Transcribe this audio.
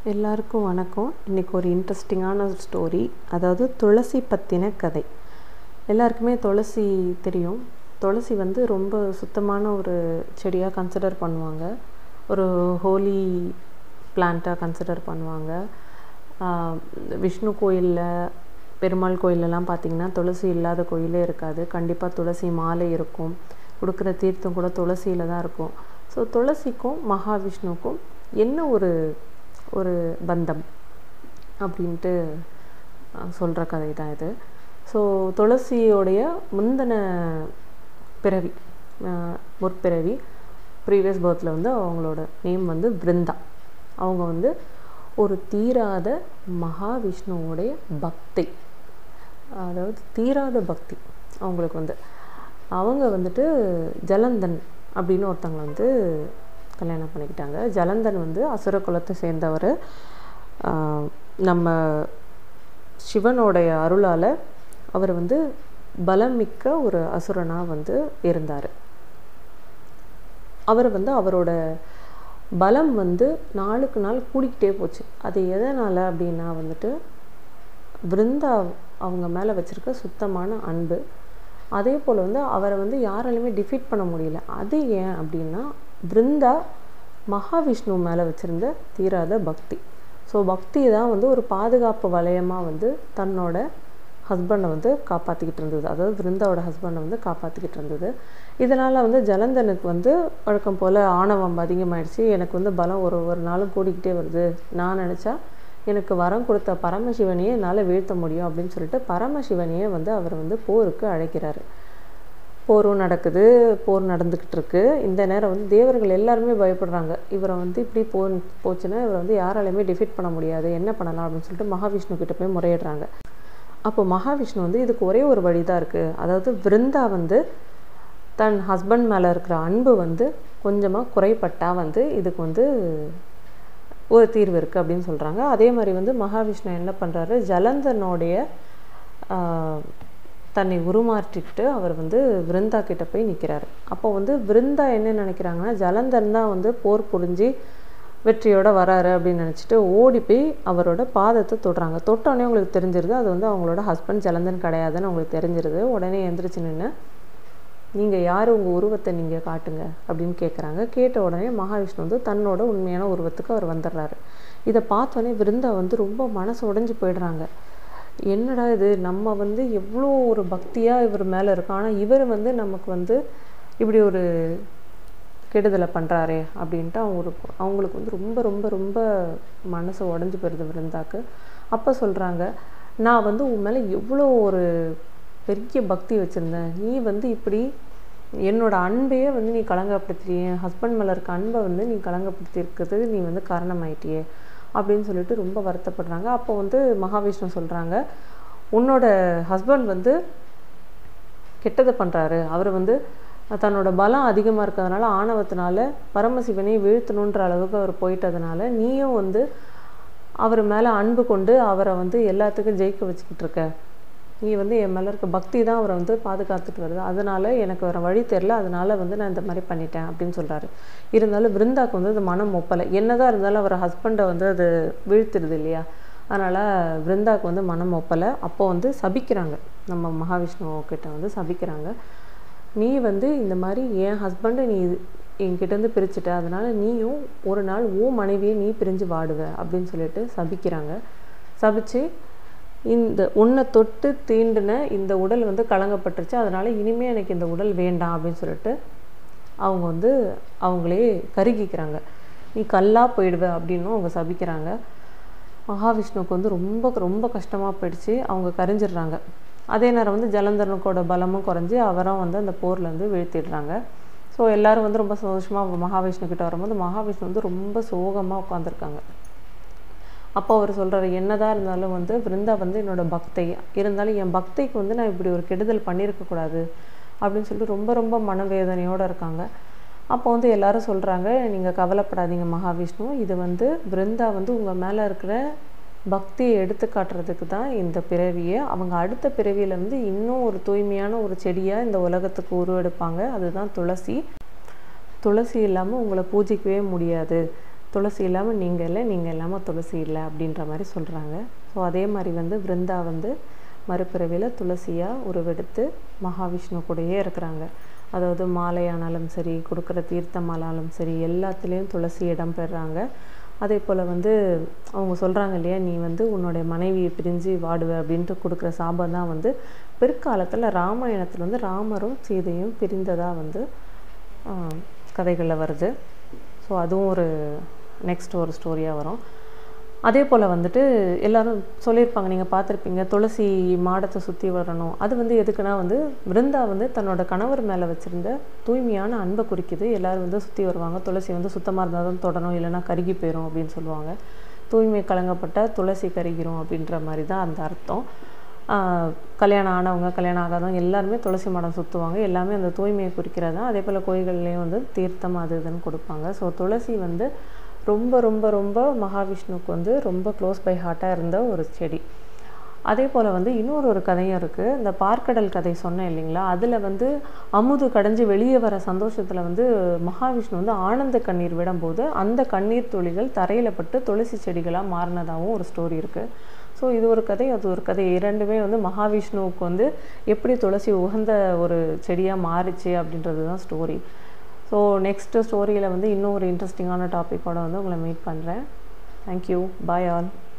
எல்லாருக்கும் வணக்கம் இன்றைக்கி ஒரு இன்ட்ரெஸ்டிங்கான ஒரு ஸ்டோரி அதாவது துளசி பற்றின கதை எல்லாருக்குமே துளசி தெரியும் துளசி வந்து ரொம்ப சுத்தமான ஒரு செடியாக கன்சிடர் பண்ணுவாங்க ஒரு ஹோலி பிளான்ட்டாக கன்சிடர் பண்ணுவாங்க ஆஹ் விஷ்ணு கோயிலில் பெருமாள் கோயிலெல்லாம் பார்த்திங்கன்னா துளசி இல்லாத கோயிலே இருக்காது கண்டிப்பாக துளசி மாலை இருக்கும் கொடுக்குற தீர்த்தம் கூட துளசியில் தான் இருக்கும் ஸோ துளசிக்கும் மகாவிஷ்ணுவுக்கும் என்ன ஒரு ஒரு பந்தம் அப்படின்ட்டு சொல்கிற கதை தான் இது ஸோ துளசியோடைய முந்தின பிறவி ஆஹ் முற்பிறவி ப்ரீவியஸ் பர்த்தில் வந்து அவங்களோட நேம் வந்து பிருந்தா அவங்க வந்து ஒரு தீராத மகாவிஷ்ணுவோடைய பக்தி அதாவது தீராத பக்தி அவங்களுக்கு வந்து அவங்க வந்துட்டு ஜலந்தன் அப்படின்னு ஒருத்தவங்களை வந்து கல்யாணம் பண்ணிக்கிட்டாங்க ஜலந்தன் வந்து அசுர குலத்தை சேர்ந்தவர் ஆஹ் நம்ம சிவனுடைய அருளால் அவர் வந்து பலமிக்க ஒரு அசுரனாக வந்து இருந்தார் அவர் வந்து அவரோட பலம் வந்து நாளுக்கு நாள் கூடிக்கிட்டே போச்சு அது எதனால் அப்படின்னா வந்துட்டு பிருந்தா அவங்க மேலே வச்சுருக்க சுத்தமான அன்பு அதே போல் வந்து அவரை வந்து யாராலையுமே டிஃபீட் பண்ண முடியல அது ஏன் அப்படின்னா பிருந்தா மகாவிஷ்ணு மேலே வச்சுருந்த தீராத பக்தி ஸோ பக்தி தான் வந்து ஒரு பாதுகாப்பு வளையமாக வந்து தன்னோட ஹஸ்பண்டை வந்து காப்பாற்றிக்கிட்டு இருந்தது அதாவது பிருந்தாவோட ஹஸ்பண்டை வந்து காப்பாற்றிக்கிட்டு இருந்தது இதனால் வந்து ஜலந்தனுக்கு வந்து வழக்கம் போல் ஆணவம் அதிகமாயிடுச்சு எனக்கு வந்து பலம் ஒரு ஒரு நாளும் கூடிக்கிட்டே வருது நான் நினச்சா எனக்கு வரம் கொடுத்த பரமசிவனையே என்னால் வீழ்த்த முடியும் அப்படின்னு சொல்லிட்டு பரமசிவனையே வந்து அவர் வந்து போருக்கு அழைக்கிறாரு போரும் நடக்குது போர் நடந்துக்கிட்டு இருக்கு இந்த நேரம் வந்து தேவர்கள் எல்லாருமே பயப்படுறாங்க இவரை வந்து இப்படி போ போச்சுன்னா இவரை வந்து யாராலையுமே டிஃபீட் பண்ண முடியாது என்ன பண்ணலாம் அப்படின்னு சொல்லிட்டு மகாவிஷ்ணு கிட்ட போய் முறையிடுறாங்க அப்போ மகாவிஷ்ணு வந்து இதுக்கு ஒரே ஒரு வழி தான் இருக்குது அதாவது பிருந்தா வந்து தன் ஹஸ்பண்ட் மேலே இருக்கிற அன்பு வந்து கொஞ்சமாக குறைப்பட்டா வந்து இதுக்கு வந்து ஒரு தீர்வு இருக்குது அப்படின்னு சொல்கிறாங்க அதே மாதிரி வந்து மகாவிஷ்ணு என்ன பண்ணுறாரு ஜலந்தனுடைய தன்னை உருமாற்றிட்டு அவர் வந்து விருந்தா கிட்ட போய் நிற்கிறாரு அப்போ வந்து விருந்தா என்ன நினைக்கிறாங்கன்னா ஜலந்தன் தான் வந்து போர் புரிஞ்சு வெற்றியோட வராரு அப்படின்னு நினச்சிட்டு ஓடி போய் அவரோட பாதத்தை தொடுறாங்க தொட்டோடனே உங்களுக்கு தெரிஞ்சிருது அது வந்து அவங்களோட ஹஸ்பண்ட் ஜலந்தன் கிடையாதுன்னு அவங்களுக்கு தெரிஞ்சிருது உடனே எந்திரிச்சு நின்று நீங்கள் யார் உங்கள் உருவத்தை நீங்கள் காட்டுங்க அப்படின்னு கேட்குறாங்க கேட்ட உடனே மகாவிஷ்ணு வந்து தன்னோட உண்மையான உருவத்துக்கு அவர் வந்துடுறாரு இதை பார்த்தோன்னே விருந்தா வந்து ரொம்ப மனசு உடஞ்சி போயிடுறாங்க என்னடா இது நம்ம வந்து எவ்வளோ ஒரு பக்தியாக இவர் மேலே இருக்கோம் ஆனால் இவர் வந்து நமக்கு வந்து இப்படி ஒரு கெடுதலை பண்ணுறாரே அப்படின்ட்டு அவங்களுக்கு அவங்களுக்கு வந்து ரொம்ப ரொம்ப ரொம்ப மனசு உடஞ்சி போயிடுது விருந்தாக்கு அப்போ சொல்கிறாங்க நான் வந்து உன் மேலே எவ்வளோ ஒரு பெரிய பக்தி வச்சுருந்தேன் நீ வந்து இப்படி என்னோட அன்பையே வந்து நீ களங்கப்படுத்தியே என் ஹஸ்பண்ட் மேலே இருக்க அன்பை வந்து நீ களங்கப்படுத்தி இருக்கிறதுக்கு நீ வந்து காரணமாயிட்டியே அப்படின்னு சொல்லிட்டு ரொம்ப வருத்தப்படுறாங்க அப்போ வந்து மகாவிஷ்ணு சொல்கிறாங்க உன்னோட ஹஸ்பண்ட் வந்து கெட்டதை பண்ணுறாரு அவர் வந்து தன்னோட பலம் அதிகமாக இருக்கிறதுனால ஆணவத்தினால பரமசிவனை வீழ்த்தணுன்ற அளவுக்கு அவர் போயிட்டதுனால நீயும் வந்து அவர் மேலே அன்பு கொண்டு அவரை வந்து எல்லாத்துக்கும் ஜெயிக்க வச்சுக்கிட்டு இருக்க நீ வந்து என் மேலே இருக்க பக்தி தான் அவரை வந்து பாதுகாத்துட்டு வருது அதனால் எனக்கு வேறு வழி தெரில அதனால் வந்து நான் இந்த மாதிரி பண்ணிட்டேன் அப்படின்னு சொல்கிறாரு இருந்தாலும் பிருந்தாக்கு வந்து அது மனம் ஒப்பலை என்னதான் இருந்தாலும் அவர் ஹஸ்பண்டை வந்து அது வீழ்த்திடுது இல்லையா அதனால் பிருந்தாக்கு வந்து மனம் ஒப்பலை அப்போ வந்து சபிக்கிறாங்க நம்ம மகாவிஷ்ணு கிட்ட வந்து சபிக்கிறாங்க நீ வந்து இந்த மாதிரி என் ஹஸ்பண்டை நீ என்கிட்டேருந்து பிரிச்சுட்ட அதனால் நீயும் ஒரு நாள் ஓ மனைவியை நீ பிரிஞ்சு வாடுவ அப்படின்னு சொல்லிட்டு சபிக்கிறாங்க சபிச்சு இந்த உன்னை தொட்டு தீண்டின இந்த உடல் வந்து கலங்கப்பட்டுருச்சு அதனால் இனிமேல் எனக்கு இந்த உடல் வேண்டாம் அப்படின்னு சொல்லிட்டு அவங்க வந்து அவங்களே கருகிக்கிறாங்க நீ கல்லாக போயிடுவ அப்படின்னும் அவங்க சபிக்கிறாங்க மகாவிஷ்ணுவுக்கு வந்து ரொம்ப ரொம்ப கஷ்டமாக போயிடுச்சு அவங்க கரைஞ்சிடுறாங்க அதே நேரம் வந்து ஜலந்தரனுக்கோட பலமும் குறைஞ்சி அவரும் வந்து அந்த போர்லேருந்து வீழ்த்திடுறாங்க ஸோ எல்லோரும் வந்து ரொம்ப சந்தோஷமாக மகாவிஷ்ணு கிட்ட வரும்போது மகாவிஷ்ணு வந்து ரொம்ப சோகமாக உட்காந்துருக்காங்க அப்போ அவர் சொல்கிறாரு என்னதான் இருந்தாலும் வந்து பிருந்தா வந்து என்னோடய பக்தை இருந்தாலும் என் பக்தைக்கு வந்து நான் இப்படி ஒரு கெடுதல் பண்ணியிருக்கக்கூடாது அப்படின்னு சொல்லிட்டு ரொம்ப ரொம்ப மனவேதனையோடு இருக்காங்க அப்போ வந்து எல்லாரும் சொல்கிறாங்க நீங்கள் கவலைப்படாதீங்க மகாவிஷ்ணு இது வந்து பிருந்தா வந்து உங்கள் மேலே இருக்கிற பக்தியை எடுத்து காட்டுறதுக்கு தான் இந்த பிறவியை அவங்க அடுத்த பிறவியில் வந்து இன்னும் ஒரு தூய்மையான ஒரு செடியாக இந்த உலகத்துக்கு உருவெடுப்பாங்க அதுதான் துளசி துளசி இல்லாமல் உங்களை பூஜிக்கவே முடியாது துளசி இல்லாமல் நீங்கள் இல்லை நீங்கள் இல்லாமல் துளசி இல்லை அப்படின்ற மாதிரி சொல்கிறாங்க ஸோ அதே மாதிரி வந்து விருந்தா வந்து மறுபிறவியில் துளசியாக உருவெடுத்து மகாவிஷ்ணு கூடயே இருக்கிறாங்க அதாவது மாலையானாலும் சரி கொடுக்குற தீர்த்தமானாலும் சரி எல்லாத்துலேயும் துளசி இடம் பெறுறாங்க அதே போல் வந்து அவங்க சொல்கிறாங்க இல்லையா நீ வந்து உன்னுடைய மனைவியை பிரிஞ்சு வாடுவ அப்படின்ட்டு கொடுக்குற சாபம் தான் வந்து பிற்காலத்தில் ராமாயணத்தில் வந்து ராமரும் சீதையும் பிரிந்ததாக வந்து கதைகளில் வருது ஸோ அதுவும் ஒரு நெக்ஸ்ட் ஒரு ஸ்டோரியாக வரும் அதே போல் வந்துட்டு எல்லாரும் சொல்லியிருப்பாங்க நீங்கள் பார்த்துருப்பீங்க துளசி மாடத்தை சுற்றி வரணும் அது வந்து எதுக்குன்னா வந்து விருந்தா வந்து தன்னோட கணவர் மேலே வச்சுருந்த தூய்மையான அன்பை குறிக்குது எல்லோரும் வந்து சுற்றி வருவாங்க துளசி வந்து சுத்தமாக இருந்தால் தான் தொடணும் இல்லைன்னா கருகி போயிடும் அப்படின்னு சொல்லுவாங்க தூய்மை கலங்கப்பட்ட துளசி கருகிரும் அப்படின்ற மாதிரி தான் அந்த அர்த்தம் கல்யாணம் ஆனவங்க கல்யாணம் ஆகாதவங்க எல்லாருமே துளசி மாடம் சுற்றுவாங்க எல்லாமே அந்த தூய்மையை குறிக்கிறது தான் அதே போல் கோயில்கள்லேயும் வந்து தீர்த்தம் அது இதுன்னு கொடுப்பாங்க ஸோ துளசி வந்து ரொம்ப ரொம்ப ரொம்ப மகாவிஷ்ணுவுக்கு வந்து ரொம்ப க்ளோஸ் பை ஹார்ட்டாக இருந்த ஒரு செடி அதே போல் வந்து இன்னொரு ஒரு கதையும் இருக்குது இந்த பார்க்கடல் கதை சொன்னேன் இல்லைங்களா அதில் வந்து அமுது கடைஞ்சி வெளியே வர சந்தோஷத்தில் வந்து மகாவிஷ்ணு வந்து ஆனந்த கண்ணீர் விடும்போது அந்த கண்ணீர் துளிகள் தரையில் பட்டு துளசி செடிகளாக மாறினதாகவும் ஒரு ஸ்டோரி இருக்குது ஸோ இது ஒரு கதை அது ஒரு கதை இரண்டுமே வந்து மகாவிஷ்ணுவுக்கு வந்து எப்படி துளசி உகந்த ஒரு செடியாக மாறிச்சு அப்படின்றது தான் ஸ்டோரி ஸோ நெக்ஸ்ட்டு ஸ்டோரியில் வந்து இன்னும் ஒரு இன்ட்ரெஸ்டிங்கான டாப்பிக்கோட வந்து உங்களை மீட் பண்ணுறேன் தேங்க்யூ பாய் ஆல்